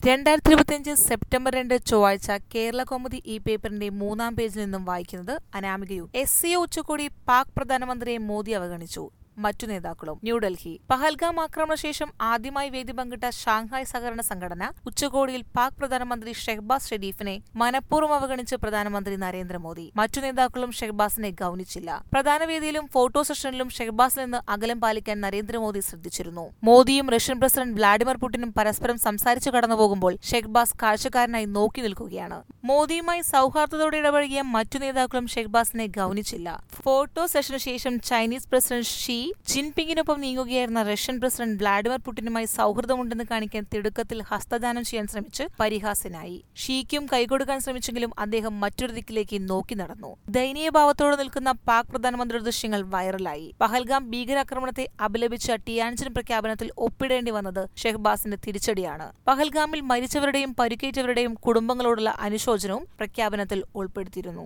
രണ്ടായിരത്തി ഇരുപത്തിയഞ്ച് സെപ്റ്റംബർ രണ്ട് ചൊവ്വാഴ്ച കേരള കൗമുദി ഈ പേപ്പറിന്റെ മൂന്നാം പേജിൽ നിന്നും വായിക്കുന്നത് അനാമികയും എസ് സി ഉച്ചകോടി പാക് പ്രധാനമന്ത്രിയെ മോദി അവഗണിച്ചു മറ്റു നേതാക്കളും ന്യൂഡൽഹി പഹൽഗാം ആക്രമണശേഷം ആദ്യമായി വേദി പങ്കിട്ട ഷാങ്ഹായ് സഹകരണ സംഘടന ഉച്ചകോടിയിൽ പാക് പ്രധാനമന്ത്രി ഷെഹ്ബാസ് ഷെരീഫിനെ മനഃപൂർവ്വം അവഗണിച്ച് പ്രധാനമന്ത്രി നരേന്ദ്രമോദി മറ്റു നേതാക്കളും ഷെഹ്ബാസിനെ ഗൌനിച്ചില്ല പ്രധാന വേദിയിലും ഫോട്ടോ സെഷനിലും ഷെഹ്ബാസിൽ നിന്ന് അകലം പാലിക്കാൻ നരേന്ദ്രമോദി ശ്രദ്ധിച്ചിരുന്നു മോദിയും റഷ്യൻ പ്രസിഡന്റ് വ്ളാഡിമിർ പുടിനും പരസ്പരം സംസാരിച്ചു കടന്നുപോകുമ്പോൾ ഷെഹ്ബാസ് കാഴ്ചക്കാരനായി നോക്കി നിൽക്കുകയാണ് മോദിയുമായി സൗഹാർദ്ദത്തോടെ ഇടപഴകിയ മറ്റു നേതാക്കളും ഷെഹ്ബാസിനെ ഗൌനിച്ചില്ല ഫോട്ടോ സെഷനു ശേഷം ചൈനീസ് പ്രസിഡന്റ് ഷീ ജിൻപിങ്ങിനൊപ്പം നീങ്ങുകയായിരുന്ന റഷ്യൻ പ്രസിഡന്റ് വ്ളാഡിമിർ പുടിനുമായി സൗഹൃദമുണ്ടെന്ന് കാണിക്കാൻ തിടുക്കത്തിൽ ഹസ്തദാനം ചെയ്യാൻ ശ്രമിച്ച് പരിഹാസ്യനായി ഷീക്കും കൈകൊടുക്കാൻ ശ്രമിച്ചെങ്കിലും അദ്ദേഹം മറ്റൊരു ദിക്കിലേക്ക് നോക്കി നടന്നു ദയനീയഭാവത്തോടെ നിൽക്കുന്ന പാക് പ്രധാനമന്ത്രിയുടെ ദൃശ്യങ്ങൾ വൈറലായി പഹൽഗാം ഭീകരാക്രമണത്തെ അപലപിച്ച ടിയാൻജിൻ പ്രഖ്യാപനത്തിൽ ഒപ്പിടേണ്ടി വന്നത് ഷെഹ്ബാസിന്റെ തിരിച്ചടിയാണ് പഹൽഗാമിൽ മരിച്ചവരുടെയും പരിക്കേറ്റവരുടെയും കുടുംബങ്ങളോടുള്ള അനുശോചനവും പ്രഖ്യാപനത്തിൽ ഉൾപ്പെടുത്തിയിരുന്നു